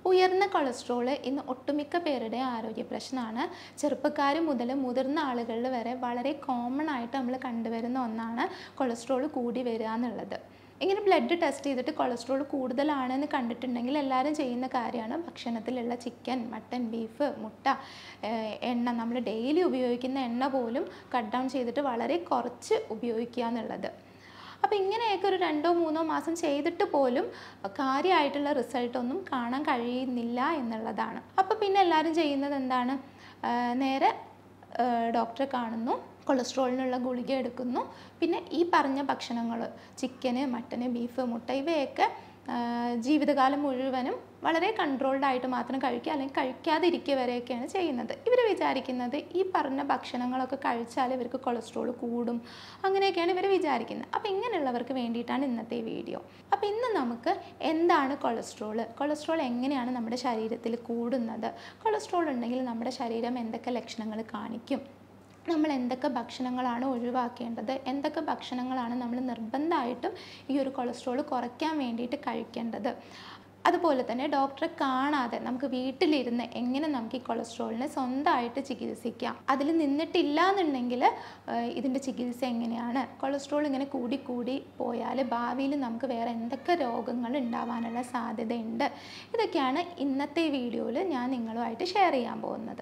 ഉയർന്ന കൊളസ്ട്രോൾ ഇന്ന് ഒട്ടുമിക്ക പേരുടെ ആരോഗ്യ പ്രശ്നമാണ് ചെറുപ്പക്കാർ മുതൽ മുതിർന്ന ആളുകളിൽ വരെ വളരെ കോമൺ ആയിട്ട് നമ്മൾ കണ്ടുവരുന്ന ഒന്നാണ് കൊളസ്ട്രോൾ കൂടി വരിക എന്നുള്ളത് ഇങ്ങനെ ബ്ലഡ് ടെസ്റ്റ് ചെയ്തിട്ട് കൊളസ്ട്രോൾ കൂടുതലാണെന്ന് കണ്ടിട്ടുണ്ടെങ്കിൽ എല്ലാവരും ചെയ്യുന്ന കാര്യമാണ് ഭക്ഷണത്തിലുള്ള ചിക്കൻ മട്ടൻ ബീഫ് മുട്ട ഏഹ് എണ്ണ നമ്മൾ ഡെയിലി ഉപയോഗിക്കുന്ന എണ്ണ പോലും കട്ട് ഡൗൺ ചെയ്തിട്ട് വളരെ കുറച്ച് ഉപയോഗിക്കുക എന്നുള്ളത് അപ്പോൾ ഇങ്ങനെയൊക്കെ ഒരു രണ്ടോ മൂന്നോ മാസം ചെയ്തിട്ട് പോലും കാര്യമായിട്ടുള്ള റിസൾട്ട് ഒന്നും കാണാൻ കഴിയുന്നില്ല എന്നുള്ളതാണ് അപ്പോൾ പിന്നെ എല്ലാവരും ചെയ്യുന്നത് എന്താണ് ആ, നേരെ ഡോക്ടറെ കാണുന്നു കൊളസ്ട്രോളിനുള്ള ഗുളിക എടുക്കുന്നു പിന്നെ ഈ പറഞ്ഞ ഭക്ഷണങ്ങൾ ചിക്കന് മട്ടന് ബീഫ് മുട്ട ഇവയൊക്കെ ആ, ജീവിതകാലം മുഴുവനും വളരെ കൺട്രോൾഡ് ആയിട്ട് മാത്രം കഴിക്കുക അല്ലെങ്കിൽ കഴിക്കാതിരിക്കുക വരെയൊക്കെയാണ് ചെയ്യുന്നത് ഇവർ വിചാരിക്കുന്നത് ഈ പറഞ്ഞ ഭക്ഷണങ്ങളൊക്കെ കഴിച്ചാൽ ഇവർക്ക് കൊളസ്ട്രോൾ കൂടും അങ്ങനെയൊക്കെയാണ് ഇവർ വിചാരിക്കുന്നത് അപ്പോൾ ഇങ്ങനെയുള്ളവർക്ക് വേണ്ടിയിട്ടാണ് ഇന്നത്തെ വീഡിയോ അപ്പോൾ ഇന്ന് നമുക്ക് എന്താണ് കൊളസ്ട്രോൾ കൊളസ്ട്രോൾ എങ്ങനെയാണ് നമ്മുടെ ശരീരത്തിൽ കൂടുന്നത് കൊളസ്ട്രോൾ ഉണ്ടെങ്കിൽ നമ്മുടെ ശരീരം എന്തൊക്കെ ലക്ഷണങ്ങൾ കാണിക്കും നമ്മൾ എന്തൊക്കെ ഭക്ഷണങ്ങളാണ് ഒഴിവാക്കേണ്ടത് എന്തൊക്കെ ഭക്ഷണങ്ങളാണ് നമ്മൾ നിർബന്ധമായിട്ടും ഈ ഒരു കൊളസ്ട്രോൾ കുറയ്ക്കാൻ വേണ്ടിയിട്ട് കഴിക്കേണ്ടത് അതുപോലെ തന്നെ ഡോക്ടറെ കാണാതെ നമുക്ക് വീട്ടിലിരുന്ന് എങ്ങനെ നമുക്ക് ഈ കൊളസ്ട്രോളിനെ സ്വന്തമായിട്ട് ചികിത്സിക്കാം അതിൽ നിന്നിട്ടില്ല എന്നുണ്ടെങ്കിൽ ഇതിൻ്റെ ചികിത്സ എങ്ങനെയാണ് കൊളസ്ട്രോൾ ഇങ്ങനെ കൂടി കൂടി പോയാൽ ഭാവിയിൽ നമുക്ക് വേറെ എന്തൊക്കെ രോഗങ്ങൾ ഉണ്ടാവാനുള്ള സാധ്യതയുണ്ട് ഇതൊക്കെയാണ് ഇന്നത്തെ വീഡിയോയിൽ ഞാൻ നിങ്ങളുമായിട്ട് ഷെയർ ചെയ്യാൻ പോകുന്നത്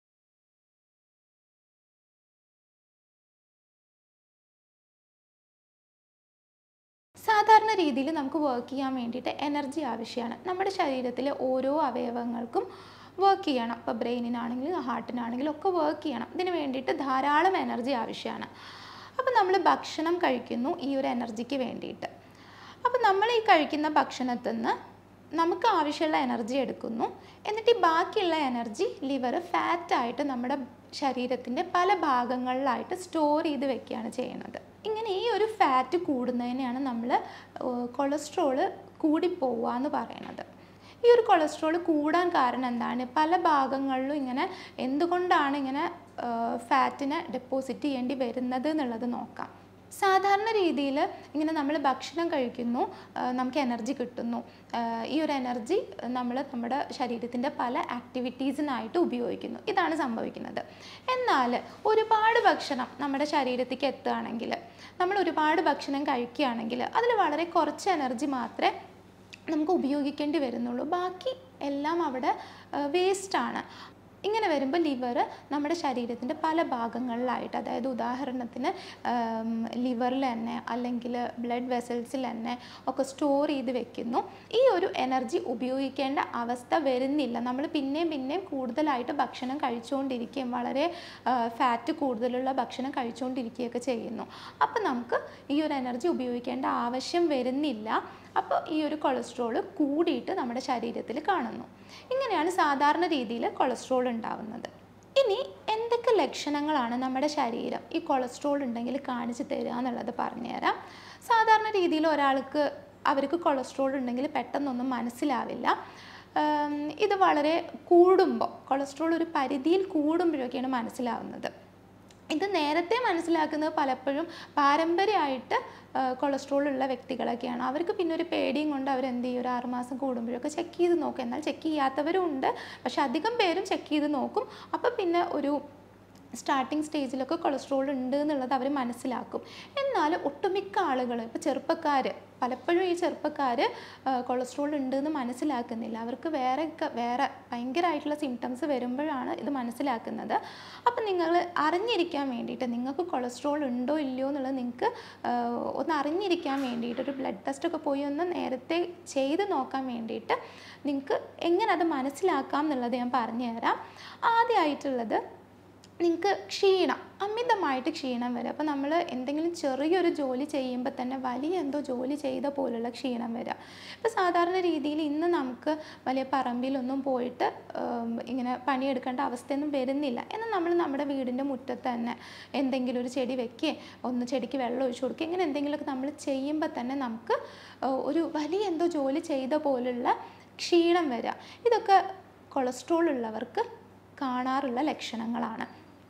സാധാരണ രീതിയിൽ നമുക്ക് വർക്ക് ചെയ്യാൻ വേണ്ടിയിട്ട് എനർജി ആവശ്യമാണ് നമ്മുടെ ശരീരത്തിലെ ഓരോ അവയവങ്ങൾക്കും വർക്ക് ചെയ്യണം ഇപ്പോൾ ബ്രെയിനിനാണെങ്കിലും ഹാർട്ടിനാണെങ്കിലും ഒക്കെ വർക്ക് ചെയ്യണം ഇതിന് വേണ്ടിയിട്ട് ധാരാളം എനർജി ആവശ്യമാണ് അപ്പോൾ നമ്മൾ ഭക്ഷണം കഴിക്കുന്നു ഈ ഒരു എനർജിക്ക് വേണ്ടിയിട്ട് അപ്പോൾ നമ്മൾ ഈ കഴിക്കുന്ന ഭക്ഷണത്തിൽ നിന്ന് നമുക്ക് ആവശ്യമുള്ള എനർജി എടുക്കുന്നു എന്നിട്ട് ഈ ബാക്കിയുള്ള എനർജി ലിവർ ഫാറ്റായിട്ട് നമ്മുടെ ശരീരത്തിൻ്റെ പല ഭാഗങ്ങളിലായിട്ട് സ്റ്റോർ ചെയ്ത് വെക്കുകയാണ് ചെയ്യുന്നത് ഇങ്ങനെ ഈ ഒരു ഫാറ്റ് കൂടുന്നതിനെയാണ് നമ്മൾ കൊളസ്ട്രോള് കൂടിപ്പോവുക എന്ന് പറയുന്നത് ഈ ഒരു കൊളസ്ട്രോൾ കൂടാൻ കാരണം എന്താണ് പല ഭാഗങ്ങളിലും ഇങ്ങനെ എന്തുകൊണ്ടാണ് ഇങ്ങനെ ഫാറ്റിനെ ഡെപ്പോസിറ്റ് ചെയ്യേണ്ടി വരുന്നത് എന്നുള്ളത് നോക്കാം സാധാരണ രീതിയിൽ ഇങ്ങനെ നമ്മൾ ഭക്ഷണം കഴിക്കുന്നു ആ, നമുക്ക് എനർജി കിട്ടുന്നു ആ, ഈ ഒരു എനർജി നമ്മൾ നമ്മുടെ ശരീരത്തിൻ്റെ പല ആക്ടിവിറ്റീസിനായിട്ട് ഉപയോഗിക്കുന്നു ഇതാണ് സംഭവിക്കുന്നത് എന്നാൽ ഒരുപാട് ഭക്ഷണം നമ്മുടെ ശരീരത്തേക്ക് എത്തുകയാണെങ്കിൽ നമ്മൾ ഒരുപാട് ഭക്ഷണം കഴിക്കുകയാണെങ്കിൽ അതിൽ വളരെ കുറച്ച് എനർജി മാത്രമേ നമുക്ക് ഉപയോഗിക്കേണ്ടി വരുന്നുള്ളൂ ബാക്കി എല്ലാം അവിടെ വേസ്റ്റാണ് ഇങ്ങനെ വരുമ്പോൾ ലിവർ നമ്മുടെ ശരീരത്തിൻ്റെ പല ഭാഗങ്ങളിലായിട്ട് അതായത് ഉദാഹരണത്തിന് ലിവറിൽ തന്നെ അല്ലെങ്കിൽ ബ്ലഡ് വെസൽസിൽ തന്നെ ഒക്കെ സ്റ്റോർ ചെയ്ത് വെക്കുന്നു ഈ ഒരു എനർജി ഉപയോഗിക്കേണ്ട അവസ്ഥ വരുന്നില്ല നമ്മൾ പിന്നെയും പിന്നെയും കൂടുതലായിട്ട് ഭക്ഷണം കഴിച്ചുകൊണ്ടിരിക്കുകയും വളരെ ഫാറ്റ് കൂടുതലുള്ള ഭക്ഷണം കഴിച്ചുകൊണ്ടിരിക്കുകയൊക്കെ ചെയ്യുന്നു അപ്പോൾ നമുക്ക് ഈ ഒരു എനർജി ഉപയോഗിക്കേണ്ട ആവശ്യം വരുന്നില്ല അപ്പോൾ ഈ ഒരു കൊളസ്ട്രോൾ കൂടിയിട്ട് നമ്മുടെ ശരീരത്തിൽ കാണുന്നു ഇങ്ങനെയാണ് സാധാരണ രീതിയിൽ കൊളസ്ട്രോൾ ഉണ്ടാവുന്നത് ഇനി എന്തൊക്കെ ലക്ഷണങ്ങളാണ് നമ്മുടെ ശരീരം ഈ കൊളസ്ട്രോൾ ഉണ്ടെങ്കിൽ കാണിച്ചു തരിക എന്നുള്ളത് പറഞ്ഞുതരാം സാധാരണ രീതിയിൽ ഒരാൾക്ക് അവർക്ക് കൊളസ്ട്രോൾ ഉണ്ടെങ്കിൽ പെട്ടെന്നൊന്നും മനസ്സിലാവില്ല ഉം, ഇത് വളരെ കൂടുമ്പോൾ കൊളസ്ട്രോൾ ഒരു പരിധിയിൽ കൂടുമ്പോഴൊക്കെയാണ് മനസ്സിലാവുന്നത് ഇത് നേരത്തെ മനസ്സിലാക്കുന്നത് പലപ്പോഴും പാരമ്പര്യമായിട്ട് കൊളസ്ട്രോൾ ഉള്ള വ്യക്തികളൊക്കെയാണ് അവർക്ക് പിന്നെ ഒരു പേടിയും കൊണ്ട് അവർ എന്ത് ചെയ്യും ഒരു ആറുമാസം കൂടുമ്പോഴൊക്കെ ചെക്ക് ചെയ്ത് നോക്കും എന്നാൽ ചെക്ക് ചെയ്യാത്തവരും ഉണ്ട് പക്ഷെ അധികം പേരും ചെക്ക് ചെയ്ത് നോക്കും അപ്പോൾ പിന്നെ ഒരു സ്റ്റാർട്ടിങ് സ്റ്റേജിലൊക്കെ കൊളസ്ട്രോൾ ഉണ്ട് എന്നുള്ളത് അവർ മനസ്സിലാക്കും എന്നാൽ ഒട്ടുമിക്ക ആളുകൾ ഇപ്പോൾ ചെറുപ്പക്കാർ പലപ്പോഴും ഈ ചെറുപ്പക്കാർ കൊളസ്ട്രോൾ ഉണ്ട് എന്ന് മനസ്സിലാക്കുന്നില്ല അവർക്ക് വേറെ ഒക്കെ വേറെ ഭയങ്കരമായിട്ടുള്ള സിംറ്റംസ് വരുമ്പോഴാണ് ഇത് മനസ്സിലാക്കുന്നത് അപ്പം നിങ്ങൾ അറിഞ്ഞിരിക്കാൻ വേണ്ടിയിട്ട് നിങ്ങൾക്ക് കൊളസ്ട്രോൾ ഉണ്ടോ ഇല്ലയോ എന്നുള്ളത് നിങ്ങൾക്ക് ഒന്ന് അറിഞ്ഞിരിക്കാൻ വേണ്ടിയിട്ട് ഒരു ബ്ലഡ് ടെസ്റ്റ് ഒക്കെ പോയി ഒന്ന് നേരത്തെ ചെയ്ത് നോക്കാൻ വേണ്ടിയിട്ട് നിങ്ങൾക്ക് എങ്ങനെ അത് മനസ്സിലാക്കാം എന്നുള്ളത് ഞാൻ പറഞ്ഞു തരാം ആദ്യമായിട്ടുള്ളത് നിങ്ങൾക്ക് ക്ഷീണം അമിതമായിട്ട് ക്ഷീണം വരും അപ്പോൾ നമ്മൾ എന്തെങ്കിലും ചെറിയൊരു ജോലി ചെയ്യുമ്പോൾ തന്നെ വലിയ എന്തോ ജോലി ചെയ്ത പോലുള്ള ക്ഷീണം വരിക ഇപ്പോൾ സാധാരണ രീതിയിൽ ഇന്ന് നമുക്ക് വലിയ പറമ്പിലൊന്നും പോയിട്ട് ഉം, ഇങ്ങനെ പണിയെടുക്കേണ്ട അവസ്ഥയൊന്നും വരുന്നില്ല എന്നാൽ നമ്മൾ നമ്മുടെ വീടിൻ്റെ മുറ്റത്ത് തന്നെ എന്തെങ്കിലും ഒരു ചെടി വെക്കുകയും ഒന്ന് ചെടിക്ക് വെള്ളം ഒഴിച്ചു കൊടുക്കുക ഇങ്ങനെ എന്തെങ്കിലുമൊക്കെ നമ്മൾ ചെയ്യുമ്പോൾ തന്നെ നമുക്ക് ഏഹ്, ഒരു വലിയ എന്തോ ജോലി ചെയ്ത പോലുള്ള ക്ഷീണം വരിക ഇതൊക്കെ കൊളസ്ട്രോൾ ഉള്ളവർക്ക് കാണാറുള്ള ലക്ഷണങ്ങളാണ്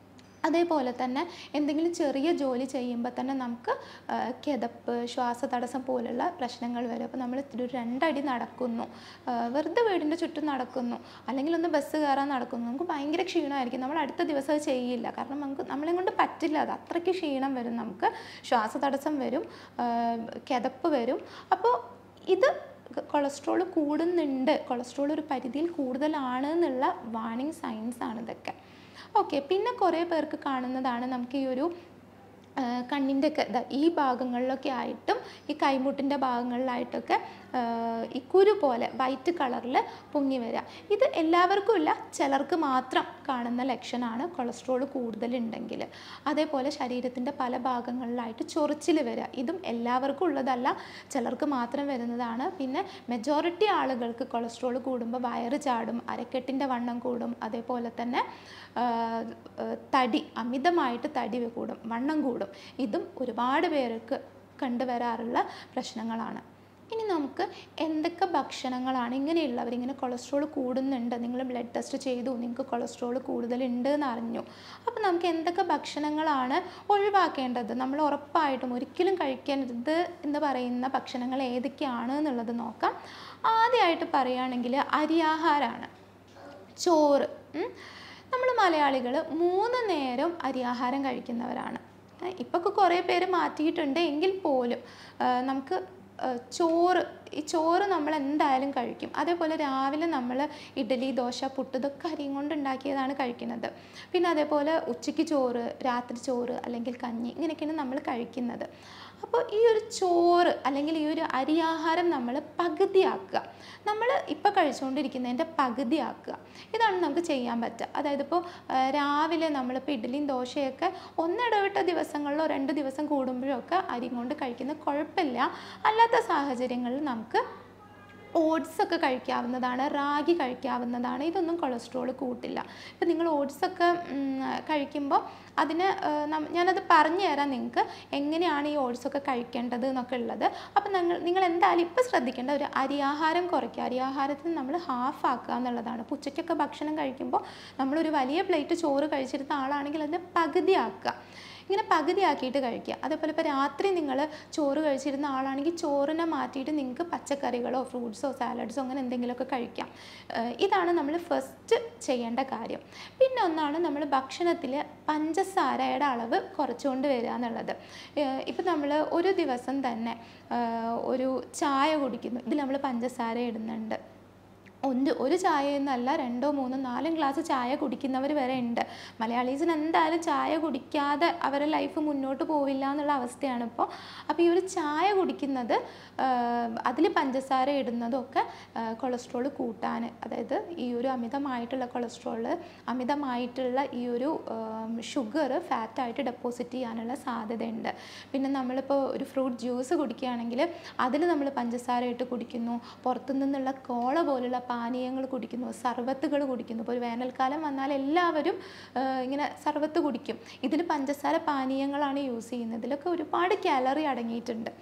അതേപോലെ തന്നെ എന്തെങ്കിലും ചെറിയ ജോലി ചെയ്യുമ്പോൾ തന്നെ നമുക്ക് ആ, കിതപ്പ് ശ്വാസതടസ്സം പോലുള്ള പ്രശ്നങ്ങൾ വരും അപ്പോൾ നമ്മൾ ഒരു രണ്ടടി നടക്കുന്നു ആ, വെറുതെ വീടിൻ്റെ ചുറ്റും നടക്കുന്നു അല്ലെങ്കിൽ ഒന്ന് ബസ് കയറാൻ നടക്കുന്നു നമുക്ക് ഭയങ്കര ക്ഷീണമായിരിക്കും നമ്മൾ അടുത്ത ദിവസം അത് ചെയ്യില്ല കാരണം നമുക്ക് നമ്മളെ കൊണ്ട് പറ്റില്ല അത് അത്രയ്ക്ക് ക്ഷീണം വരും നമുക്ക് ശ്വാസതടസ്സം വരും ആ, കിതപ്പ് വരും അപ്പോൾ ഇത് കൊളസ്ട്രോൾ കൂടുന്നുണ്ട് കൊളസ്ട്രോൾ ഒരു പരിധിയിൽ കൂടുതലാണ് എന്നുള്ള വാണിംഗ് സൈൻസ് ആണ് ഇതൊക്കെ ഓക്കെ പിന്നെ കുറേ പേർക്ക് കാണുന്നതാണ് നമുക്ക് ഈ ഒരു ആ, കണ്ണിൻ്റെ ഒക്കെ ദാ ഈ ഭാഗങ്ങളിലൊക്കെ ആയിട്ടും ഈ കൈമുട്ടിൻ്റെ ഭാഗങ്ങളിലായിട്ടൊക്കെ ആ, ഈ കുരു പോലെ വൈറ്റ് കളറിൽ പൊങ്ങി വരിക ഇത് എല്ലാവർക്കും ഇല്ല ചിലർക്ക് മാത്രം കാണുന്ന ലക്ഷണമാണ് കൊളസ്ട്രോൾ കൂടുതലുണ്ടെങ്കിൽ അതേപോലെ ശരീരത്തിൻ്റെ പല ഭാഗങ്ങളിലായിട്ട് ചൊറിച്ചിൽ വരിക ഇതും എല്ലാവർക്കും ഉള്ളതല്ല ചിലർക്ക് മാത്രം വരുന്നതാണ് പിന്നെ മെജോറിറ്റി ആളുകൾക്ക് കൊളസ്ട്രോൾ കൂടുമ്പോൾ വയറ് ചാടും അരക്കെട്ടിൻ്റെ വണ്ണം കൂടും അതേപോലെ തന്നെ ആ, ആ, തടി അമിതമായിട്ട് തടി കൂടും വണ്ണം കൂടും ഇതും ഒരുപാട് പേർക്ക് കണ്ടുവരാറുള്ള പ്രശ്നങ്ങളാണ് ഇനി നമുക്ക് എന്തൊക്കെ ഭക്ഷണങ്ങളാണ് ഇങ്ങനെയുള്ളവർ ഇങ്ങനെ കൊളസ്ട്രോൾ കൂടുന്നുണ്ട് നിങ്ങൾ ബ്ലഡ് ടെസ്റ്റ് ചെയ്തു നിങ്ങൾക്ക് കൊളസ്ട്രോൾ കൂടുതലുണ്ട് എന്ന് അറിഞ്ഞു അപ്പോൾ നമുക്ക് എന്തൊക്കെ ഭക്ഷണങ്ങളാണ് ഒഴിവാക്കേണ്ടത് നമ്മൾ ഉറപ്പായിട്ടും ഒരിക്കലും കഴിക്കരുത് എന്ന് പറയുന്ന ഭക്ഷണങ്ങൾ ഏതൊക്കെയാണ് എന്നുള്ളത് നോക്കാം ആദ്യമായിട്ട് പറയുകയാണെങ്കിൽ അരിയാഹാരമാണ് ചോറ് നമ്മൾ മലയാളികൾ മൂന്ന് നേരം അരിയാഹാരം കഴിക്കുന്നവരാണ് ഇപ്പൊക്കെ കുറേ പേര് മാറ്റിയിട്ടുണ്ട് എങ്കിൽ പോലും ആ, നമുക്ക് ആ, ചോറ് ഈ ചോറ് നമ്മൾ എന്തായാലും കഴിക്കും അതേപോലെ രാവിലെ നമ്മൾ ഇഡ്ഡലി ദോശ പുട്ട് ഇതൊക്കെ അരിയും കൊണ്ട് ഉണ്ടാക്കിയതാണ് കഴിക്കുന്നത് പിന്നെ അതേപോലെ ഉച്ചയ്ക്ക് ചോറ് രാത്രി ചോറ് അല്ലെങ്കിൽ കഞ്ഞി ഇങ്ങനെയൊക്കെയാണ് നമ്മൾ കഴിക്കുന്നത് അപ്പോൾ ഈ ഒരു ചോറ് അല്ലെങ്കിൽ ഈ ഒരു അരിയാഹാരം നമ്മൾ പകുതിയാക്കുക നമ്മൾ ഇപ്പോൾ കഴിച്ചുകൊണ്ടിരിക്കുന്നതിൻ്റെ പകുതിയാക്കുക ഇതാണ് നമുക്ക് ചെയ്യാൻ പറ്റുക അതായത് ഇപ്പോൾ രാവിലെ നമ്മളിപ്പോൾ ഇഡ്ഡലിയും ദോശയൊക്കെ ഒന്നിടവിട്ട ദിവസങ്ങളിലോ രണ്ട് ദിവസം കൂടുമ്പോഴോ ഒക്കെ അരി കൊണ്ട് കഴിക്കുന്ന കുഴപ്പമില്ല അല്ലാത്ത സാഹചര്യങ്ങളിൽ നമുക്ക് ഓട്സ് ഒക്കെ കഴിക്കാവുന്നതാണ് റാഗി കഴിക്കാവുന്നതാണ് ഇതൊന്നും കൊളസ്ട്രോൾ കൂട്ടില്ല ഇപ്പം നിങ്ങൾ ഓട്സ് ഒക്കെ കഴിക്കുമ്പോൾ അതിന് ആ, നം- ഞാനത് പറഞ്ഞു തരാം നിങ്ങൾക്ക് എങ്ങനെയാണ് ഈ ഓട്സ് ഒക്കെ കഴിക്കേണ്ടത് എന്നൊക്കെ ഉള്ളത് അപ്പം നിങ്ങൾ നിങ്ങൾ എന്തായാലും ഇപ്പം ശ്രദ്ധിക്കേണ്ട ഒരു അരിയാഹാരം കുറയ്ക്കുക അരിയാഹാരത്തിന് നമ്മൾ ഹാഫ് ആക്കുക എന്നുള്ളതാണ് ഇപ്പോൾ ഉച്ചയ്ക്കൊക്കെ ഭക്ഷണം കഴിക്കുമ്പോൾ നമ്മളൊരു വലിയ പ്ലേറ്റ് ചോറ് കഴിച്ചിരുന്ന ആളാണെങ്കിൽ അതിനെ പകുതി ആക്കുക ഇങ്ങനെ പകുതിയാക്കിയിട്ട് കഴിക്കുക അതേപോലെ ഇപ്പോൾ രാത്രി നിങ്ങൾ ചോറ് കഴിച്ചിരുന്ന ആളാണെങ്കിൽ ചോറിനെ മാറ്റിയിട്ട് നിങ്ങൾക്ക് പച്ചക്കറികളോ ഫ്രൂട്ട്സോ സാലഡ്സോ അങ്ങനെ എന്തെങ്കിലുമൊക്കെ കഴിക്കാം ഏഹ് ഇതാണ് നമ്മൾ ഫസ്റ്റ് ചെയ്യേണ്ട കാര്യം പിന്നെ ഒന്നാണ് നമ്മൾ ഭക്ഷണത്തിൽ പഞ്ചസാരയുടെ അളവ് കുറച്ചുകൊണ്ട് വരിക എന്നുള്ളത് ഇപ്പം നമ്മൾ ഒരു ദിവസം തന്നെ ഏഹ് ഒരു ചായ കുടിക്കുന്നു ഇതിൽ നമ്മൾ പഞ്ചസാര ഇടുന്നുണ്ട് ഒന്ന് ഒരു ചായ എന്നല്ല രണ്ടോ മൂന്നോ നാലും ഗ്ലാസ് ചായ കുടിക്കുന്നവർ വരെ ഉണ്ട് മലയാളീസിന് എന്തായാലും ചായ കുടിക്കാതെ അവരുടെ ലൈഫ് മുന്നോട്ട് പോവില്ല എന്നുള്ള അവസ്ഥയാണ് ഇപ്പോൾ അപ്പോൾ ഈ ഒരു ചായ കുടിക്കുന്നത് അതിൽ പഞ്ചസാര ഇടുന്നതൊക്കെ കൊളസ്ട്രോൾ കൂട്ടാൻ അതായത് ഈ ഒരു അമിതമായിട്ടുള്ള കൊളസ്ട്രോൾ അമിതമായിട്ടുള്ള ഈ ഒരു ഷുഗർ ഫാറ്റായിട്ട് ഡെപ്പോസിറ്റ് ചെയ്യാനുള്ള സാധ്യതയുണ്ട് പിന്നെ നമ്മളിപ്പോൾ ഒരു ഫ്രൂട്ട് ജ്യൂസ് കുടിക്കുകയാണെങ്കിൽ അതിൽ നമ്മൾ പഞ്ചസാര ഇട്ട് കുടിക്കുന്നു പുറത്തു നിന്നുള്ള കോള പോലുള്ള പാനീയങ്ങൾ കുടിക്കുന്നു സർബത്തുകൾ കുടിക്കുന്നു ഇപ്പോൾ ഒരു വേനൽക്കാലം വന്നാൽ എല്ലാവരും ആ, ഇങ്ങനെ സർബത്ത് കുടിക്കും ഇതിൽ പഞ്ചസാര പാനീയങ്ങളാണ് യൂസ് ചെയ്യുന്നത് ഇതിലൊക്കെ ഒരുപാട് കാലറി അടങ്ങിയിട്ടുണ്ട്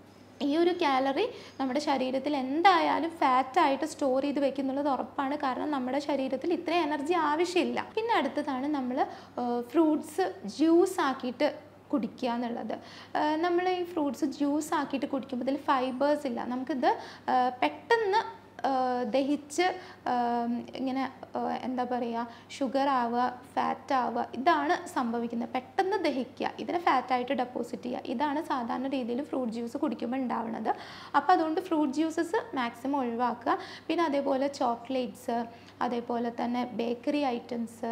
ഈ ഒരു കാലറി നമ്മുടെ ശരീരത്തിൽ എന്തായാലും ഫാറ്റായിട്ട് സ്റ്റോർ ചെയ്ത് വെക്കുന്നുള്ളത് ഉറപ്പാണ് കാരണം നമ്മുടെ ശരീരത്തിൽ ഇത്രയും എനർജി ആവശ്യമില്ല പിന്നെ അടുത്തതാണ് നമ്മൾ ഫ്രൂട്ട്സ് ജ്യൂസ് ആക്കിയിട്ട് കുടിക്കുക എന്നുള്ളത് നമ്മൾ ഈ ഫ്രൂട്ട്സ് ജ്യൂസ് ആക്കിയിട്ട് കുടിക്കുമ്പോൾ ഇതിൽ ഫൈബേഴ്സ് ഇല്ല നമുക്കിത് ആ, പെട്ടെന്ന് ആ, ദഹിച്ച് ആ, ഇങ്ങനെ ആ, എന്താ പറയുക ഷുഗർ ആവുക ഫാറ്റ് ആവുക ഇതാണ് സംഭവിക്കുന്നത് പെട്ടെന്ന് ദഹിക്കുക ഇതിനെ ഫാറ്റായിട്ട് ഡെപ്പോസിറ്റ് ചെയ്യുക ഇതാണ് സാധാരണ രീതിയിൽ ഫ്രൂട്ട് ജ്യൂസ് കുടിക്കുമ്പോൾ ഉണ്ടാവുന്നത് അപ്പോൾ അതുകൊണ്ട് ഫ്രൂട്ട് ജ്യൂസസ് മാക്സിമം ഒഴിവാക്കുക പിന്നെ അതേപോലെ ചോക്ലേറ്റ്സ് അതേപോലെ തന്നെ ബേക്കറി ഐറ്റംസ്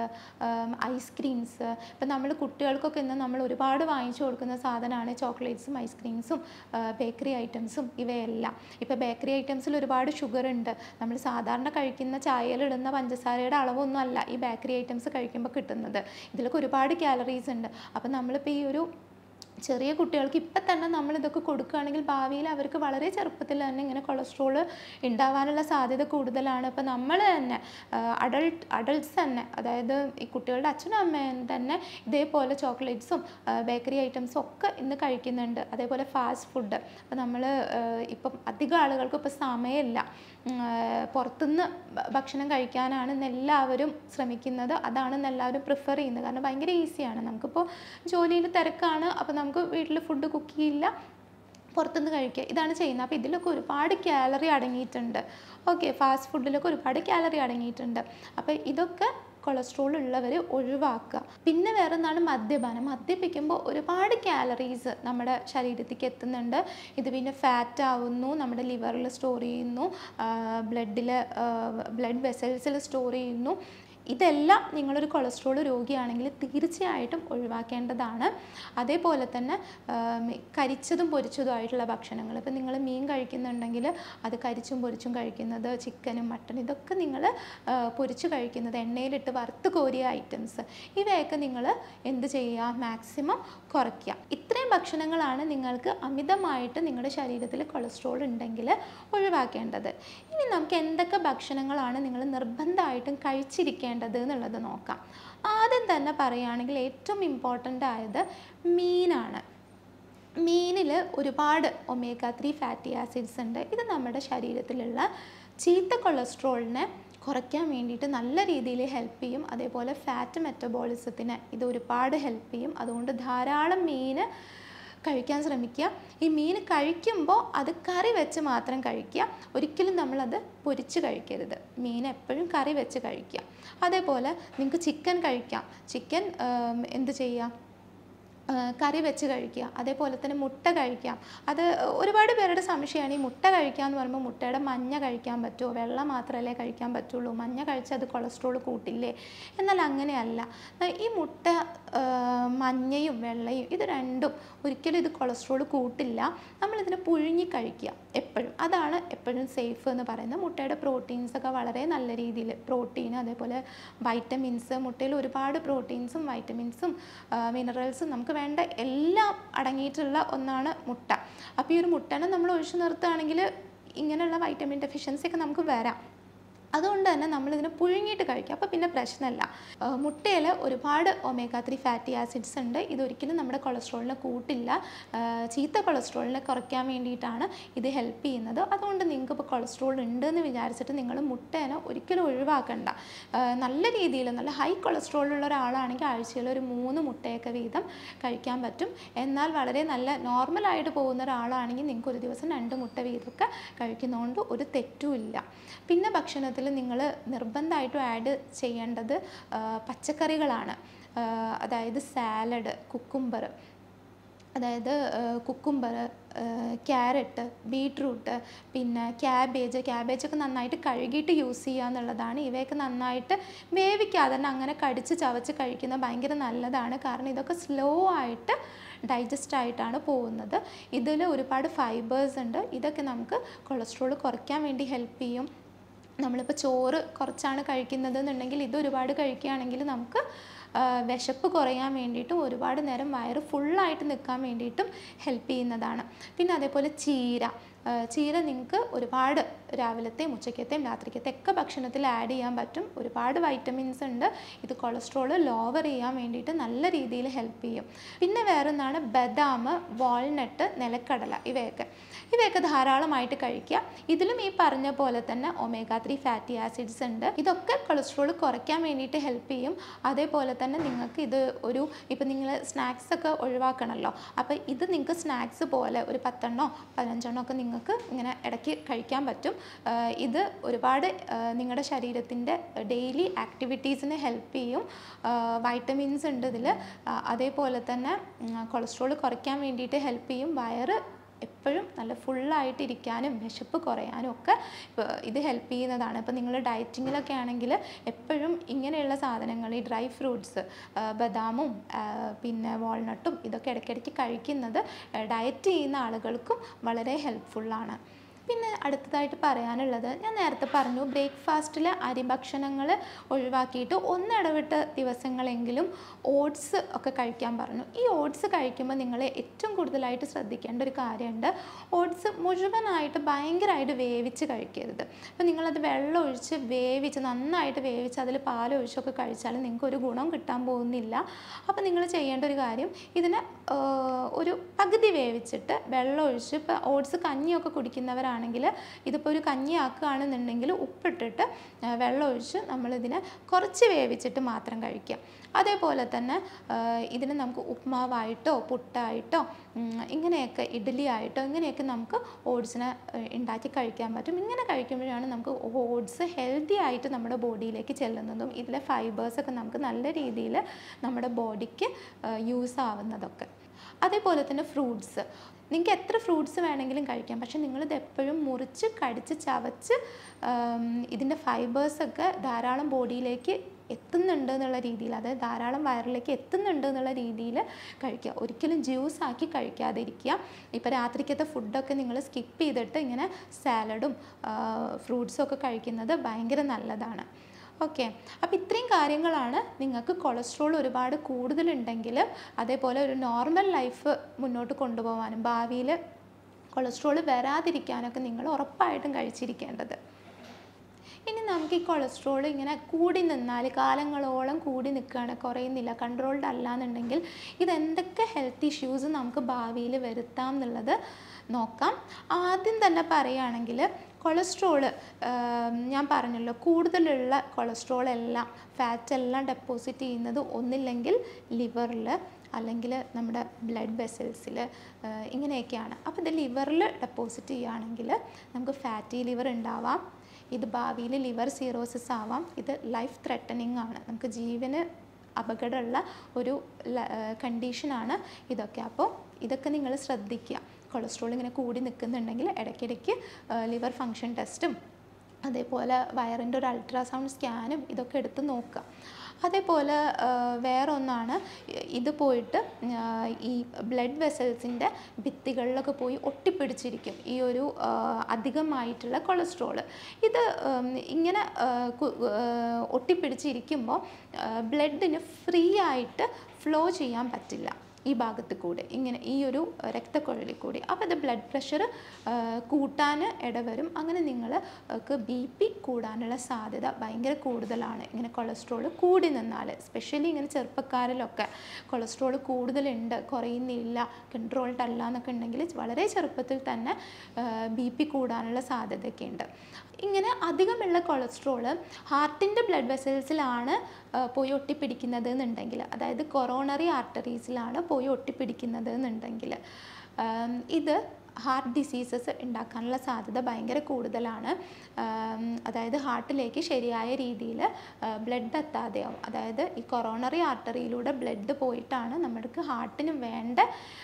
ഐസ്ക്രീംസ് ഇപ്പം നമ്മൾ കുട്ടികൾക്കൊക്കെ ഇന്ന് നമ്മൾ ഒരുപാട് വാങ്ങിച്ചു കൊടുക്കുന്ന സാധനമാണ് ചോക്ലേറ്റ്സും ഐസ്ക്രീംസും ബേക്കറി ഐറ്റംസും ഇവയെല്ലാം ഇപ്പോൾ ബേക്കറി ഐറ്റംസിൽ ഒരുപാട് ഷുഗർ ഉണ്ട് നമ്മൾ സാധാരണ കഴിക്കുന്ന ചായയിലിടുന്ന പഞ്ചസാരയുടെ അളവൊന്നും അല്ല ഈ ബേക്കറി ഐറ്റംസ് കഴിക്കുമ്പോൾ കിട്ടുന്നത് ഇതിലൊക്കെ ഒരുപാട് കാലറീസ് ഉണ്ട് അപ്പോൾ നമ്മളിപ്പോൾ ഈ ഒരു ചെറിയ കുട്ടികൾക്ക് ഇപ്പം തന്നെ നമ്മൾ ഇതൊക്കെ കൊടുക്കുകയാണെങ്കിൽ ഭാവിയിൽ അവർക്ക് വളരെ ചെറുപ്പത്തിൽ തന്നെ ഇങ്ങനെ കൊളസ്ട്രോൾ ഉണ്ടാവാനുള്ള സാധ്യത കൂടുതലാണ് ഇപ്പം നമ്മൾ തന്നെ അഡൾട്ട് അഡൾട്ട്സ് തന്നെ അതായത് ഈ കുട്ടികളുടെ അച്ഛനും അമ്മയും തന്നെ ഇതേപോലെ ചോക്ലേറ്റ്സും ബേക്കറി ഐറ്റംസും ഒക്കെ ഇന്ന് കഴിക്കുന്നുണ്ട് അതേപോലെ ഫാസ്റ്റ് ഫുഡ് അപ്പോൾ നമ്മൾ ഇപ്പം അധികം ആളുകൾക്ക് ഇപ്പോൾ സമയമില്ല ഉം, ആ, പുറത്തുനിന്ന് ഭ- ഭക്ഷണം കഴിക്കാനാണ് ഇന്ന് എല്ലാവരും ശ്രമിക്കുന്നത് അതാണ് ഇന്ന് എല്ലാവരും പ്രിഫർ ചെയ്യുന്നത് കാരണം ഭയങ്കര ഈസിയാണ് നമുക്കിപ്പോൾ ജോലിയിൽ തിരക്കാണ് അപ്പോൾ നമുക്ക് വീട്ടിൽ ഫുഡ് കുക്ക് ചെയ്യില്ല പുറത്തുനിന്ന് കഴിക്കുക ഇതാണ് ചെയ്യുന്നത് അപ്പോൾ ഇതിലൊക്കെ ഒരുപാട് കാലറി അടങ്ങിയിട്ടുണ്ട് ഓക്കെ ഫാസ്റ്റ് ഫുഡിലൊക്കെ ഒരുപാട് കാലറി അടങ്ങിയിട്ടുണ്ട് അപ്പോൾ ഇതൊക്കെ കൊളസ്ട്രോൾ ഉള്ളവർ ഒഴിവാക്കുക പിന്നെ വേറെ ഒന്നാണ് മദ്യപാനം മദ്യപിക്കുമ്പോൾ ഒരുപാട് കാലറീസ് നമ്മുടെ ശരീരത്തിലേക്ക് എത്തുന്നുണ്ട് ഇത് പിന്നെ ഫാറ്റ് ആവുന്നു നമ്മുടെ ലിവറിൽ സ്റ്റോർ ചെയ്യുന്നു ബ്ലഡിൽ ബ്ലഡ് വെസൽസിൽ സ്റ്റോർ ചെയ്യുന്നു ഇതെല്ലാം നിങ്ങളൊരു കൊളസ്ട്രോൾ രോഗിയാണെങ്കിൽ തീർച്ചയായിട്ടും ഒഴിവാക്കേണ്ടതാണ് അതേപോലെ തന്നെ ആം, കരിച്ചതും പൊരിച്ചതുമായിട്ടുള്ള ഭക്ഷണങ്ങൾ ഇപ്പം നിങ്ങൾ മീൻ കഴിക്കുന്നുണ്ടെങ്കിൽ അത് കരിച്ചും പൊരിച്ചും കഴിക്കുന്നത് ചിക്കനും മട്ടനും ഇതൊക്കെ നിങ്ങൾ പൊരിച്ച് കഴിക്കുന്നത് എണ്ണയിലിട്ട് വറുത്ത് കോരിയ ഐറ്റംസ് ഇവയൊക്കെ നിങ്ങൾ എന്ത് ചെയ്യുക മാക്സിമം കുറയ്ക്കുക ഇത്രയും ഭക്ഷണങ്ങളാണ് നിങ്ങൾക്ക് അമിതമായിട്ട് നിങ്ങളുടെ ശരീരത്തിൽ കൊളസ്ട്രോൾ ഉണ്ടെങ്കിൽ ഒഴിവാക്കേണ്ടത് ഇനി നമുക്ക് എന്തൊക്കെ ഭക്ഷണങ്ങളാണ് നിങ്ങൾ നിർബന്ധമായിട്ടും കഴിച്ചിരിക്കേണ്ടത് എന്നുള്ളത് നോക്കാം ആദ്യം തന്നെ പറയുകയാണെങ്കിൽ ഏറ്റവും ഇമ്പോർട്ടൻ്റ് ആയത് മീനാണ് മീനിൽ ഒരുപാട് ഒമേഗ ത്രീ ഫാറ്റി ആസിഡ്സ് ഉണ്ട് ഇത് നമ്മുടെ ശരീരത്തിലുള്ള ചീത്ത കൊളസ്ട്രോളിനെ കുറയ്ക്കാൻ വേണ്ടിയിട്ട് നല്ല രീതിയിൽ ഹെൽപ്പ് ചെയ്യും അതേപോലെ ഫാറ്റ് മെറ്റബോളിസത്തിന് ഇത് ഒരുപാട് ഹെൽപ്പ് ചെയ്യും അതുകൊണ്ട് ധാരാളം മീൻ കഴിക്കാൻ ശ്രമിക്കുക ഈ മീൻ കഴിക്കുമ്പോൾ അത് കറി വെച്ച് മാത്രം കഴിക്കുക ഒരിക്കലും നമ്മളത് പൊരിച്ച് കഴിക്കരുത് മീൻ എപ്പോഴും കറി വെച്ച് കഴിക്കുക അതേപോലെ നിങ്ങൾക്ക് ചിക്കൻ കഴിക്കാം ചിക്കൻ എന്ത് ചെയ്യുക ആ, കറി വെച്ച് കഴിക്കുക അതേപോലെ തന്നെ മുട്ട കഴിക്കാം അത് ഒരുപാട് പേരുടെ സംശയമാണ് ഈ മുട്ട കഴിക്കുക എന്ന് പറയുമ്പോൾ മുട്ടയുടെ മഞ്ഞ കഴിക്കാൻ പറ്റുമോ വെള്ള മാത്രമല്ലേ കഴിക്കാൻ പറ്റുള്ളൂ മഞ്ഞ കഴിച്ചാൽ അത് കൊളസ്ട്രോൾ കൂട്ടില്ലേ എന്നാൽ അങ്ങനെയല്ല ആ, ഈ മുട്ട ആ, മഞ്ഞയും വെള്ളയും ഇത് രണ്ടും ഒരിക്കലും ഇത് കൊളസ്ട്രോൾ കൂട്ടില്ല നമ്മളിതിനെ പുഴുങ്ങി കഴിക്കുക എപ്പോഴും അതാണ് എപ്പോഴും സേഫ് എന്ന് പറയുന്നത് മുട്ടയുടെ പ്രോട്ടീൻസ് ഒക്കെ വളരെ നല്ല രീതിയിൽ പ്രോട്ടീൻ അതേപോലെ വൈറ്റമിൻസ് മുട്ടയിൽ ഒരുപാട് പ്രോട്ടീൻസും വൈറ്റമിൻസും മിനറൽസും നമുക്ക് വേണ്ട എല്ലാം അടങ്ങിയിട്ടുള്ള ഒന്നാണ് മുട്ട അപ്പോൾ ഈ ഒരു മുട്ടനെ നമ്മൾ ഒഴിച്ചു നിർത്തുകയാണെങ്കിൽ ഇങ്ങനെയുള്ള വൈറ്റമിൻ ഡെഫിഷ്യൻസി ഒക്കെ നമുക്ക് വരാം അതുകൊണ്ട് തന്നെ നമ്മളിതിനെ പുഴുങ്ങിയിട്ട് കഴിക്കുക അപ്പോൾ പിന്നെ പ്രശ്നമല്ല മുട്ടയിൽ ഒരുപാട് ഒമേഗ ത്രീ ഫാറ്റി ആസിഡ്സ് ഉണ്ട് ഇതൊരിക്കലും നമ്മുടെ കൊളസ്ട്രോളിനെ കൂട്ടില്ല ആ, ചീത്ത കൊളസ്ട്രോളിനെ കുറയ്ക്കാൻ വേണ്ടിയിട്ടാണ് ഇത് ഹെൽപ്പ് ചെയ്യുന്നത് അതുകൊണ്ട് നിങ്ങൾക്ക് ഇപ്പോൾ കൊളസ്ട്രോൾ ഉണ്ട് എന്ന് വിചാരിച്ചിട്ട് നിങ്ങൾ മുട്ടേനെ ഒരിക്കലും ഒഴിവാക്കണ്ട ആ, നല്ല രീതിയിൽ നല്ല ഹൈ കൊളസ്ട്രോൾ ഉള്ള ഒരാളാണെങ്കിൽ ആഴ്ചയിൽ ഒരു മൂന്ന് മുട്ടയൊക്കെ വീതം കഴിക്കാൻ പറ്റും എന്നാൽ വളരെ നല്ല നോർമലായിട്ട് പോകുന്ന ഒരാളാണെങ്കിൽ നിങ്ങൾക്ക് ഒരു ദിവസം രണ്ട് മുട്ട വീതമൊക്കെ കഴിക്കുന്നതുകൊണ്ട് ഒരു തെറ്റുമില്ല പിന്നെ ഭക്ഷണത്തിൽ നിങ്ങൾ നിർബന്ധമായിട്ടും ആഡ് ചെയ്യേണ്ടത് ആ, പച്ചക്കറികളാണ് ആ, അതായത് സാലഡ് കുക്കുംബർ അതായത് കുക്കുംബർ ക്യാരറ്റ് ബീട്രൂട്ട് പിന്നെ ക്യാബേജ് ക്യാബേജൊക്കെ നന്നായിട്ട് കഴുകിയിട്ട് യൂസ് ചെയ്യുക എന്നുള്ളതാണ് ഇവയൊക്കെ നന്നായിട്ട് വേവിക്കാതെ തന്നെ അങ്ങനെ കടിച്ച് ചവച്ച് കഴിക്കുന്നത് ഭയങ്കര നല്ലതാണ് കാരണം ഇതൊക്കെ സ്ലോ ആയിട്ട് ഡൈജസ്റ്റ് ആയിട്ടാണ് പോകുന്നത് ഇതിൽ ഒരുപാട് ഫൈബേഴ്സ് ഉണ്ട് ഇതൊക്കെ നമുക്ക് കൊളസ്ട്രോൾ കുറയ്ക്കാൻ വേണ്ടി ഹെൽപ്പ് ചെയ്യും നമ്മളിപ്പോൾ ചോറ് കുറച്ചാണ് കഴിക്കുന്നത് എന്നുണ്ടെങ്കിൽ ഇത് ഒരുപാട് കഴിക്കുകയാണെങ്കിൽ നമുക്ക് ആ, വിശപ്പ് കുറയാൻ വേണ്ടിയിട്ടും ഒരുപാട് നേരം വയറ് ഫുള്ളായിട്ട് നിൽക്കാൻ വേണ്ടിയിട്ടും ഹെൽപ്പ് ചെയ്യുന്നതാണ് പിന്നെ അതേപോലെ ചീര ആ, ചീര നിങ്ങൾക്ക് ഒരുപാട് രാവിലത്തെയും ഉച്ചക്കത്തെയും രാത്രിക്കത്തെയും ഒക്കെ ഭക്ഷണത്തിൽ ആഡ് ചെയ്യാൻ പറ്റും ഒരുപാട് വൈറ്റമിൻസ് ഉണ്ട് ഇത് കൊളസ്ട്രോൾ ലോവർ ചെയ്യാൻ വേണ്ടിയിട്ട് നല്ല രീതിയിൽ ഹെൽപ്പ് ചെയ്യും പിന്നെ വേറൊന്നാണ് ബദാം വാൾനട്ട് നിലക്കടല ഇവയൊക്കെ ഇവയൊക്കെ ധാരാളമായിട്ട് കഴിക്കുക ഇതിലും ഈ പറഞ്ഞ പോലെ തന്നെ ഒമേഗ ത്രീ ഫാറ്റി ആസിഡ്സ് ഉണ്ട് ഇതൊക്കെ കൊളസ്ട്രോൾ കുറയ്ക്കാൻ വേണ്ടിയിട്ട് ഹെൽപ്പ് ചെയ്യും അതേപോലെ തന്നെ നിങ്ങൾക്ക് ഇത് ഒരു ഇപ്പം നിങ്ങൾ സ്നാക്സ് ഒക്കെ ഒഴിവാക്കണമല്ലോ അപ്പോൾ ഇത് നിങ്ങൾക്ക് സ്നാക്സ് പോലെ ഒരു പത്തെണ്ണോ പതിനഞ്ചെണ്ണോ ഒക്കെ നിങ്ങൾക്ക് ഇങ്ങനെ ഇടയ്ക്ക് കഴിക്കാൻ പറ്റും ആഹ് ഇത് ഒരുപാട് ആഹ് നിങ്ങളുടെ ശരീരത്തിൻ്റെ ഡെയിലി ആക്ടിവിറ്റീസിനെ ഹെൽപ്പ് ചെയ്യും വൈറ്റമിൻസ് ഉണ്ട് ഇതിൽ അതേപോലെ തന്നെ കൊളസ്ട്രോൾ കുറയ്ക്കാൻ വേണ്ടിയിട്ട് ഹെൽപ്പ് ചെയ്യും വയറ് എപ്പോഴും നല്ല ഫുള്ളായിട്ട് ഇരിക്കാനും വിശപ്പ് കുറയാനും ഒക്കെ ഇപ്പൊ ഇത് ഹെൽപ്പ് ചെയ്യുന്നതാണ് ഇപ്പോൾ നിങ്ങൾ ഡയറ്റിങ്ങിലൊക്കെ ആണെങ്കിൽ എപ്പോഴും ഇങ്ങനെയുള്ള സാധനങ്ങൾ ഈ ഡ്രൈ ഫ്രൂട്ട്സ് ബദാമും ആ, പിന്നെ വാൾനട്ടും ഇതൊക്കെ ഇടയ്ക്കിടയ്ക്ക് കഴിക്കുന്നത് ഡയറ്റ് ചെയ്യുന്ന ആളുകൾക്കും വളരെ ഹെൽപ്ഫുള്ളാണ് പിന്നെ അടുത്തതായിട്ട് പറയാനുള്ളത് ഞാൻ നേരത്തെ പറഞ്ഞു ബ്രേക്ക്ഫാസ്റ്റിൽ അരി ഭക്ഷണങ്ങൾ ഒഴിവാക്കിയിട്ട് ഒന്നിടവിട്ട് ദിവസങ്ങളെങ്കിലും ഓട്സ് ഒക്കെ കഴിക്കാൻ പറഞ്ഞു ഈ ഓട്സ് കഴിക്കുമ്പോൾ നിങ്ങൾ ഏറ്റവും കൂടുതലായിട്ട് ശ്രദ്ധിക്കേണ്ട ഒരു കാര്യമുണ്ട് ഓട്സ് മുഴുവനായിട്ട് ഭയങ്കരമായിട്ട് വേവിച്ച് കഴിക്കരുത് അപ്പോൾ നിങ്ങളത് വെള്ളം ഒഴിച്ച് വേവിച്ച് നന്നായിട്ട് വേവിച്ച് അതിൽ പാലൊഴിച്ചൊക്കെ കഴിച്ചാൽ നിങ്ങൾക്ക് ഒരു ഗുണം കിട്ടാൻ പോകുന്നില്ല അപ്പോൾ നിങ്ങൾ ചെയ്യേണ്ട ഒരു കാര്യം ഇതിനെ ആ, ഒരു പകുതി വേവിച്ചിട്ട് വെള്ളം ഒഴിച്ച് ഇപ്പോൾ ഓട്സ് കഞ്ഞിയൊക്കെ കുടിക്കുന്നവരാണെങ്കിൽ ഇതിപ്പോൾ ഒരു കഞ്ഞി ആക്കുകയാണെന്നുണ്ടെങ്കിൽ ഉപ്പിട്ടിട്ട് ആ, വെള്ളം ഒഴിച്ച് നമ്മളിതിനെ കുറച്ച് വേവിച്ചിട്ട് മാത്രം കഴിക്കുക അതേപോലെ തന്നെ ആ, ഇതിന് നമുക്ക് ഉപ്മാവായിട്ടോ പുട്ടായിട്ടോ ഉം, ഇങ്ങനെയൊക്കെ ഇഡ്ഡലി ആയിട്ടോ ഇങ്ങനെയൊക്കെ നമുക്ക് ഓട്സിനെ ഏഹ്, ഉണ്ടാക്കി കഴിക്കാൻ പറ്റും ഇങ്ങനെ കഴിക്കുമ്പോഴാണ് നമുക്ക് ഓട്സ് ഹെൽത്തി ആയിട്ട് നമ്മുടെ ബോഡിയിലേക്ക് ചെല്ലുന്നതും ഇതിലെ ഫൈബേഴ്സൊക്കെ നമുക്ക് നല്ല രീതിയിൽ നമ്മുടെ ബോഡിക്ക് യൂസ് ആവുന്നതൊക്കെ അതേപോലെ തന്നെ ഫ്രൂട്ട്സ് നിങ്ങൾക്ക് എത്ര ഫ്രൂട്ട്സ് വേണമെങ്കിലും കഴിക്കാം പക്ഷെ നിങ്ങളിത് എപ്പോഴും മുറിച്ച് കടിച്ച് ചവച്ച് ആം, ഇതിൻ്റെ ഫൈബേഴ്സൊക്കെ ധാരാളം ബോഡിയിലേക്ക് എത്തുന്നുണ്ട് എന്നുള്ള രീതിയിൽ അതായത് ധാരാളം വയറിലേക്ക് എത്തുന്നുണ്ട് എന്നുള്ള രീതിയിൽ കഴിക്കുക ഒരിക്കലും ജ്യൂസ് ആക്കി കഴിക്കാതിരിക്കുക ഇപ്പോൾ രാത്രിക്കത്തെ ഫുഡൊക്കെ നിങ്ങൾ സ്കിപ്പ് ചെയ്തിട്ട് ഇങ്ങനെ സാലഡും ഫ്രൂട്ട്സും ഒക്കെ കഴിക്കുന്നത് ഭയങ്കര നല്ലതാണ് ഓക്കെ അപ്പോൾ ഇത്രയും കാര്യങ്ങളാണ് നിങ്ങൾക്ക് കൊളസ്ട്രോൾ ഒരുപാട് കൂടുതലുണ്ടെങ്കിൽ അതേപോലെ ഒരു നോർമൽ ലൈഫ് മുന്നോട്ട് കൊണ്ടുപോകാനും ഭാവിയിൽ കൊളസ്ട്രോൾ വരാതിരിക്കാനൊക്കെ നിങ്ങൾ ഉറപ്പായിട്ടും കഴിച്ചിരിക്കേണ്ടത് ഇനി നമുക്ക് ഈ കൊളസ്ട്രോൾ ഇങ്ങനെ കൂടി നിന്നാൽ കാലങ്ങളോളം കൂടി നിൽക്കുകയാണ് കുറയുന്നില്ല കൺട്രോൾഡ് അല്ല എന്നുണ്ടെങ്കിൽ ഇതെന്തൊക്കെ ഹെൽത്ത് ഇഷ്യൂസ് നമുക്ക് ഭാവിയിൽ വരുത്താം എന്നുള്ളത് നോക്കാം ആദ്യം തന്നെ പറയുകയാണെങ്കിൽ കൊളസ്ട്രോള് ഞാൻ പറഞ്ഞല്ലോ കൂടുതലുള്ള കൊളസ്ട്രോൾ എല്ലാം ഫാറ്റ് എല്ലാം ഡെപ്പോസിറ്റ് ചെയ്യുന്നത് ഒന്നില്ലെങ്കിൽ ലിവറിൽ അല്ലെങ്കിൽ നമ്മുടെ ബ്ലഡ് വെസൽസിൽ ഇങ്ങനെയൊക്കെയാണ് അപ്പോൾ ഇത് ലിവറിൽ ഡെപ്പോസിറ്റ് ചെയ്യുകയാണെങ്കിൽ നമുക്ക് ഫാറ്റി ലിവർ ഉണ്ടാവാം ഇത് ഭാവിയിൽ ലിവർ സീറോസിസ് ആവാം ഇത് ലൈഫ് ത്രെട്ടനിങ് ആണ് നമുക്ക് ജീവന് അപകടമുള്ള ഒരു കണ്ടീഷനാണ് ഇതൊക്കെ അപ്പോൾ ഇതൊക്കെ നിങ്ങൾ ശ്രദ്ധിക്കുക കൊളസ്ട്രോൾ ഇങ്ങനെ കൂടി നിൽക്കുന്നുണ്ടെങ്കിൽ ഇടയ്ക്കിടയ്ക്ക് ലിവർ ഫങ്ഷൻ ടെസ്റ്റും അതേപോലെ വയറിൻ്റെ ഒരു അൾട്രാസൗണ്ട് സ്കാനും ഇതൊക്കെ എടുത്ത് നോക്കുക അതേപോലെ ആ, വേറെ ഒന്നാണ് ഇത് പോയിട്ട് ആ, ഈ ബ്ലഡ് വെസൽസിൻ്റെ ഭിത്തികളിലൊക്കെ പോയി ഒട്ടിപ്പിടിച്ചിരിക്കും ഈ ഒരു ആ, അധികമായിട്ടുള്ള കൊളസ്ട്രോള് ഇത് ഉം, ഇങ്ങനെ ആ, കു- ആ, ഒട്ടിപ്പിടിച്ചിരിക്കുമ്പോൾ ബ്ലഡിന് ഫ്രീ ആയിട്ട് ഫ്ലോ ചെയ്യാൻ പറ്റില്ല ഈ ഭാഗത്ത് കൂടെ ഇങ്ങനെ ഈ ഒരു രക്തക്കുഴലിൽ കൂടി അപ്പോൾ ഇത് ബ്ലഡ് പ്രഷർ കൂട്ടാൻ ഇടവരും അങ്ങനെ നിങ്ങൾക്ക് ബി പി കൂടാനുള്ള സാധ്യത ഭയങ്കര കൂടുതലാണ് ഇങ്ങനെ കൊളസ്ട്രോൾ കൂടി നിന്നാൽ സ്പെഷ്യലി ഇങ്ങനെ ചെറുപ്പക്കാരിലൊക്കെ കൊളസ്ട്രോൾ കൂടുതലുണ്ട് കുറയുന്നില്ല കൺട്രോൾഡ് അല്ല എന്നൊക്കെ ഉണ്ടെങ്കിൽ വളരെ ചെറുപ്പത്തിൽ തന്നെ ബി പി കൂടാനുള്ള സാധ്യതയൊക്കെ ഉണ്ട് ഇങ്ങനെ അധികമുള്ള കൊളസ്ട്രോൾ ഹാർട്ടിൻ്റെ ബ്ലഡ് വെസൽസിലാണ് പോയി ഒട്ടിപ്പിടിക്കുന്നത് എന്നുണ്ടെങ്കിൽ അതായത് കൊറോണറി ആർട്ടറീസിലാണ് പോയി ഒട്ടിപ്പിടിക്കുന്നത് എന്നുണ്ടെങ്കിൽ ആം, ഇത് ഹാർട്ട് ഡിസീസസ് ഉണ്ടാക്കാനുള്ള സാധ്യത ഭയങ്കര കൂടുതലാണ് ആം, അതായത് ഹാർട്ടിലേക്ക് ശരിയായ രീതിയിൽ ബ്ലഡ് എത്താതെയാവും അതായത് ഈ കൊറോണറി ആർട്ടറിയിലൂടെ ബ്ലഡ് പോയിട്ടാണ് നമ്മൾക്ക് ഹാർട്ടിന് വേണ്ട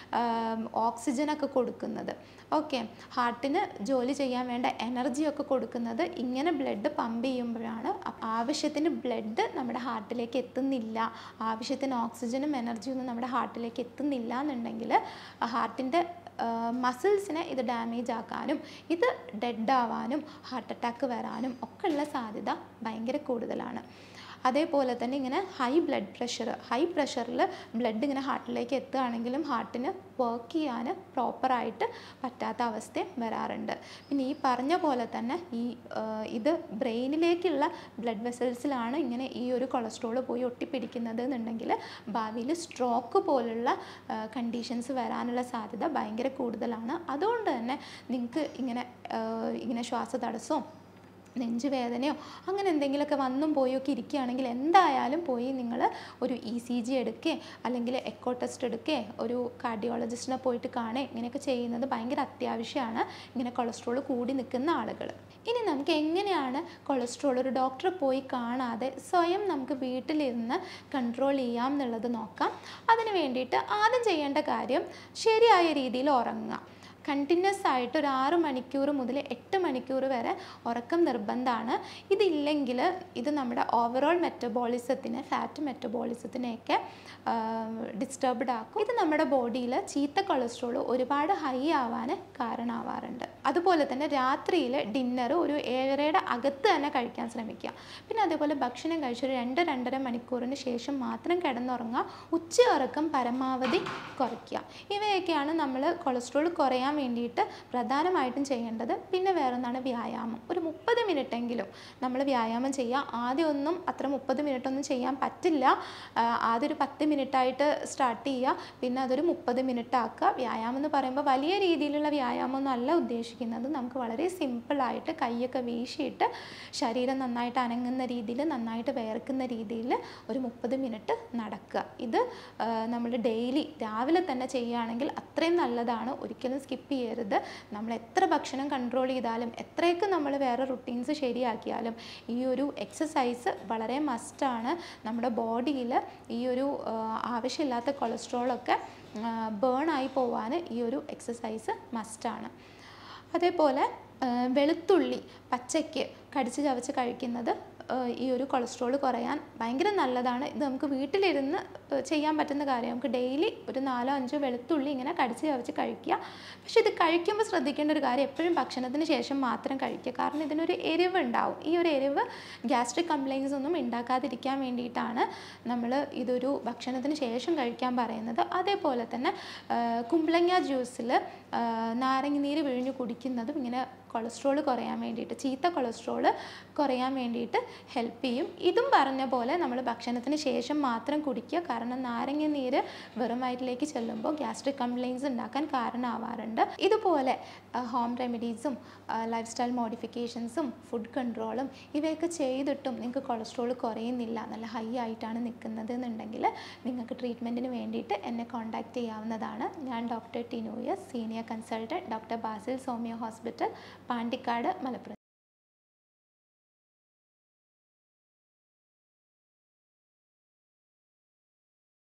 ഓക്സിജനൊക്കെ കൊടുക്കുന്നത് ഓക്കെ ഹാർട്ടിന് ജോലി ചെയ്യാൻ വേണ്ട എനർജിയൊക്കെ കൊടുക്കുന്നത് ഇങ്ങനെ ബ്ലഡ് പമ്പ് ചെയ്യുമ്പോഴാണ് അപ്പ- ആവശ്യത്തിന് ബ്ലഡ് നമ്മുടെ ഹാർട്ടിലേക്ക് എത്തുന്നില്ല ആവശ്യത്തിന് ഓക്സിജനും എനർജിയും ഒന്നും നമ്മുടെ ഹാർട്ടിലേക്ക് എത്തുന്നില്ല എന്നുണ്ടെങ്കിൽ ഹാർട്ടിൻ്റെ മസിൽസിനെ ഇത് ഡാമേജ് ആക്കാനും ഇത് ഡെഡ് ആവാനും ഹാർട്ട് അറ്റാക്ക് വരാനും ഒക്കെ ഉള്ള സാധ്യത ഭയങ്കര കൂടുതലാണ് അതേപോലെ തന്നെ ഇങ്ങനെ ഹൈ ബ്ലഡ് പ്രഷർ ഹൈ പ്രഷറിൽ ബ്ലഡ് ഇങ്ങനെ ഹാർട്ടിലേക്ക് എത്തുകയാണെങ്കിലും ഹാർട്ടിന് വർക്ക് ചെയ്യാൻ പ്രോപ്പറായിട്ട് പറ്റാത്ത അവസ്ഥയും വരാറുണ്ട് പിന്നെ ഈ പറഞ്ഞ പോലെ തന്നെ ഈ ആ, ഇത് ബ്രെയിനിലേക്കുള്ള ബ്ലഡ് വെസൽസിലാണ് ഇങ്ങനെ ഈ ഒരു കൊളസ്ട്രോൾ പോയി ഒട്ടിപ്പിടിക്കുന്നത് എന്നുണ്ടെങ്കിൽ ഭാവിയിൽ സ്ട്രോക്ക് പോലുള്ള കണ്ടീഷൻസ് വരാനുള്ള സാധ്യത ഭയങ്കര കൂടുതലാണ് അതുകൊണ്ട് തന്നെ നിങ്ങൾക്ക് ഇങ്ങനെ ആ, ഇങ്ങനെ ശ്വാസതടസ്സവും നെഞ്ചുവേദനയോ അങ്ങനെ എന്തെങ്കിലുമൊക്കെ വന്നും പോയൊക്കെ ഇരിക്കുകയാണെങ്കിൽ എന്തായാലും പോയി നിങ്ങൾ ഒരു ഇ സി ജി എടുക്കുക അല്ലെങ്കിൽ എക്കോ ടെസ്റ്റ് എടുക്കുക ഒരു കാർഡിയോളജിസ്റ്റിനെ പോയിട്ട് കാണുക ഇങ്ങനെയൊക്കെ ചെയ്യുന്നത് ഭയങ്കര അത്യാവശ്യമാണ് ഇങ്ങനെ കൊളസ്ട്രോൾ കൂടി നിൽക്കുന്ന ആളുകൾ ഇനി നമുക്ക് എങ്ങനെയാണ് കൊളസ്ട്രോൾ ഒരു ഡോക്ടറെ പോയി കാണാതെ സ്വയം നമുക്ക് വീട്ടിലിരുന്ന് കൺട്രോൾ ചെയ്യാം എന്നുള്ളത് നോക്കാം അതിന് വേണ്ടിയിട്ട് ആദ്യം ചെയ്യേണ്ട കാര്യം ശരിയായ രീതിയിൽ ഉറങ്ങുക കണ്ടിന്യൂസ് ആയിട്ട് ഒരു ആറ് മണിക്കൂർ മുതൽ എട്ട് മണിക്കൂർ വരെ ഉറക്കം നിർബന്ധമാണ് ഇതില്ലെങ്കിൽ ഇത് നമ്മുടെ ഓവറോൾ മെറ്റബോളിസത്തിനെ ഫാറ്റ് മെറ്റബോളിസത്തിനെയൊക്കെ ഡിസ്റ്റർബ്ഡ് ആക്കും ഇത് നമ്മുടെ ബോഡിയിൽ ചീത്ത കൊളസ്ട്രോൾ ഒരുപാട് ഹൈ ആവാൻ കാരണമാവാറുണ്ട് അതുപോലെ തന്നെ രാത്രിയിൽ ഡിന്നർ ഒരു ഏഴരയുടെ അകത്ത് തന്നെ കഴിക്കാൻ ശ്രമിക്കുക പിന്നെ അതേപോലെ ഭക്ഷണം കഴിച്ചൊരു രണ്ട് രണ്ടര മണിക്കൂറിന് ശേഷം മാത്രം കിടന്നുറങ്ങുക ഉച്ച ഉറക്കം പരമാവധി കുറയ്ക്കുക ഇവയൊക്കെയാണ് നമ്മൾ കൊളസ്ട്രോൾ കുറയാൻ വേണ്ടിയിട്ട് പ്രധാനമായിട്ടും ചെയ്യേണ്ടത് പിന്നെ വേറൊന്നാണ് വ്യായാമം ഒരു മുപ്പത് മിനിറ്റെങ്കിലും നമ്മൾ വ്യായാമം ചെയ്യുക ആദ്യമൊന്നും അത്ര മുപ്പത് മിനിറ്റ് ഒന്നും ചെയ്യാൻ പറ്റില്ല ആ, ആദ്യം ഒരു പത്ത് മിനിറ്റായിട്ട് സ്റ്റാർട്ട് ചെയ്യുക പിന്നെ അതൊരു മുപ്പത് മിനിറ്റ് ആക്കുക വ്യായാമം എന്ന് പറയുമ്പോൾ വലിയ രീതിയിലുള്ള വ്യായാമമൊന്നും അല്ല ഉദ്ദേശിക്കുന്നത് നമുക്ക് വളരെ സിമ്പിളായിട്ട് കൈയൊക്കെ വീശിയിട്ട് ശരീരം നന്നായിട്ട് അനങ്ങുന്ന രീതിയിൽ നന്നായിട്ട് വേർക്കുന്ന രീതിയിൽ ഒരു മുപ്പത് മിനിറ്റ് നടക്കുക ഇത് നമ്മൾ ഡെയിലി രാവിലെ തന്നെ ചെയ്യുകയാണെങ്കിൽ അത്രയും നല്ലതാണ് ഒരിക്കലും സ്കിപ്പ് ചെയ്യരുത് നമ്മൾ എത്ര ഭക്ഷണം കൺട്രോൾ ചെയ്താലും എത്രയൊക്കെ നമ്മൾ വേറെ റുട്ടീൻസ് ശരിയാക്കിയാലും ഈ ഒരു എക്സസൈസ് വളരെ മസ്റ്റാണ് നമ്മുടെ ബോഡിയിൽ ഈ ഒരു ആ, ആവശ്യമില്ലാത്ത കൊളസ്ട്രോളൊക്കെ ബേൺ ആയി പോവാൻ ഈ ഒരു എക്സസൈസ് മസ്റ്റാണ് അതേപോലെ ആ, വെളുത്തുള്ളി പച്ചയ്ക്ക് കടിച്ച് ചവച്ച് കഴിക്കുന്നത് ആ, ഈ ഒരു കൊളസ്ട്രോൾ കുറയാൻ ഭയങ്കര നല്ലതാണ് ഇത് നമുക്ക് വീട്ടിലിരുന്ന് ആ, ചെയ്യാൻ പറ്റുന്ന കാര്യം നമുക്ക് ഡെയിലി ഒരു നാലോ അഞ്ചോ വെളുത്തുള്ളി ഇങ്ങനെ കടിച്ച് ചവച്ച് കഴിക്കുക പക്ഷേ ഇത് കഴിക്കുമ്പോൾ ശ്രദ്ധിക്കേണ്ട ഒരു കാര്യം എപ്പോഴും ഭക്ഷണത്തിന് ശേഷം മാത്രം കഴിക്കുക കാരണം ഇതിനൊരു എരിവ് ഉണ്ടാവും ഈ ഒരു എരിവ് ഗ്യാസ്ട്രിക് കംപ്ലയിൻസ് ഒന്നും ഉണ്ടാക്കാതിരിക്കാൻ വേണ്ടിയിട്ടാണ് നമ്മൾ ഇതൊരു ഭക്ഷണത്തിന് ശേഷം കഴിക്കാൻ പറയുന്നത് അതേപോലെ തന്നെ ആ, കുമ്പളങ്ങ ജ്യൂസിൽ നാരങ്ങ നീര് പിഴിഞ്ഞ് കുടിക്കുന്നതും ഇങ്ങനെ കൊളസ്ട്രോൾ കുറയാൻ വേണ്ടിയിട്ട് ചീത്ത കൊളസ്ട്രോൾ കുറയാൻ വേണ്ടിയിട്ട് ഹെൽപ്പ് ചെയ്യും ഇതും പറഞ്ഞ പോലെ നമ്മൾ ഭക്ഷണത്തിന് ശേഷം മാത്രം കുടിക്കുക കാരണം നാരങ്ങ നീര് വെറും വയറ്റിലേക്ക് ചെല്ലുമ്പോൾ ഗ്യാസ്ട്രിക് കംപ്ലയിൻസ് ഉണ്ടാക്കാൻ കാരണമാവാറുണ്ട് ഇതുപോലെ ഹോം റെമഡീസും ലൈഫ് സ്റ്റൈൽ മോഡിഫിക്കേഷൻസും ഫുഡ് കൺട്രോളും ഇവയൊക്കെ ചെയ്തിട്ടും നിങ്ങൾക്ക് കൊളസ്ട്രോൾ കുറയുന്നില്ല നല്ല ഹൈ ആയിട്ടാണ് നിൽക്കുന്നത് എന്നുണ്ടെങ്കിൽ നിങ്ങൾക്ക് ട്രീറ്റ്മെൻറ്റിന് വേണ്ടിയിട്ട് എന്നെ കോൺടാക്റ്റ് ചെയ്യാവുന്നതാണ് ഞാൻ doctor Tinu S senior consultant doctor Basil Somiya hospital Pandikkad Malappuram